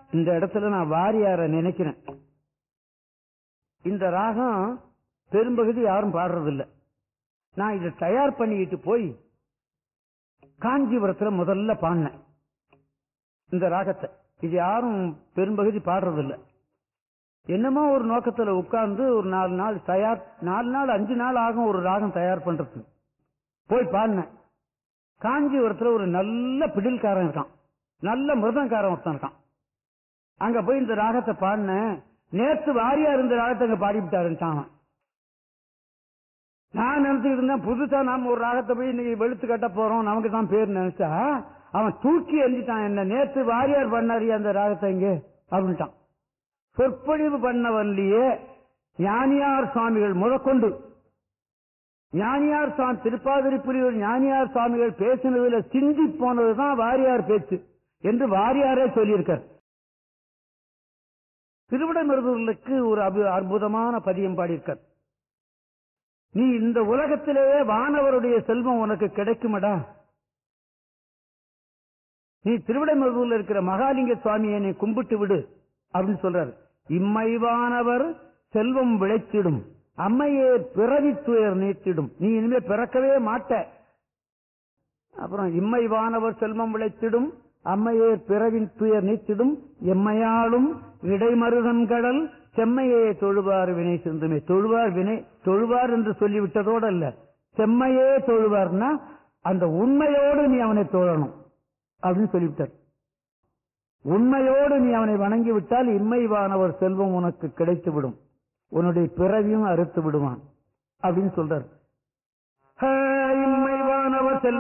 இந்த இடத்துல நான் வாரியார நினைக்கிறேன் இந்த ராகம் பெரும்பகுதி யாரும் பாடுறதில்ல நான் இதை தயார் பண்ணிக்கிட்டு போய் காஞ்சிபுரத்துல முதல்ல பாடினேன் இந்த ராகத்தை இது யாரும் பெரும்பகுதி பாடுறதில்ல என்னமோ ஒரு நோக்கத்துல உட்கார்ந்து ஒரு நாலு நாள் தயார் நாலு நாள் அஞ்சு நாள் ஆகும் ஒரு ராகம் தயார் பண்றது போய் பாடினேன் காஞ்சிபுரத்துல ஒரு நல்ல பிடில்காரன் இருக்கான் நல்ல மிருதங்காரன் ஒருத்தன் இருக்கான் அங்க போய் இந்த ராகத்தை பாடினேன் நேத்து வாரியார் இந்த ராகத்தை அங்க பாடிவிட்டாருன்ட்டான் அவன். நான் நினைச்சுக்கிட்டு இருந்தேன் புதுசா நாம ஒரு ராகத்தை போய் இன்னைக்கு வெளுத்து கட்ட போறோம் நமக்கு தான் பேர் நினைச்சா அவன் தூக்கி எறிஞ்சிட்டான் என்ன நேத்து வாரியார் பண்ணாரு அந்த ராகத்தை இங்க அப்படின்ட்டான் சொற்பொழிவு பண்ணவன்லயே ஞானியார் சுவாமிகள் முதற்கொண்டு ஞானியார் சுவாமி திருப்பாதிரிப்புலியூர் ஞானியார் சுவாமிகள் பேசினதுல சிந்தி போனதுதான் வாரியார் பேச்சு என்று வாரியாரே சொல்லியிருக்கார் திருவிடமருதூர்களுக்கு ஒரு அபு- அற்புதமான பதியம் பாடியிருக்கார் நீ இந்த உலகத்திலேயே வானவருடைய செல்வம் உனக்கு கிடைக்குமடா நீ திருவிடைமருதூர்ல இருக்கிற மகாலிங்க சுவாமியை நீ கும்பிட்டு விடு அப்படின்னு சொல்றாரு இம்மைவானவர் செல்வம் விளைத்திடும் அம்மையே பிறவி துயர் நீட்டிடும் நீ இனிமே பிறக்கவே மாட்ட அப்புறம் இம்மைவானவர் செல்வம் விளைத்திடும் அம்மையே பிறவின் துயர் நீத்திடும் எம்மையாளும் இடைமருதன் கடல் செம்மையே தொழுவார் வினை சிந்துமே தொழுவார் வினை தொழுவார் என்று சொல்லிவிட்டதோடு அல்ல செம்மையே தொழுவார்னா அந்த உண்மையோடு நீ அவனை தொழணும் அப்படின்னு சொல்லிவிட்டார் உண்மையோடு நீ அவனை வணங்கி விட்டால் இம்மைவானவர் செல்வம் உனக்கு கிடைத்து விடும் உன்னுடைய பிறவியும் அறுத்து விடுவான் அப்படின்னு சொல்றார் இம்மைவானவர் செல்வம்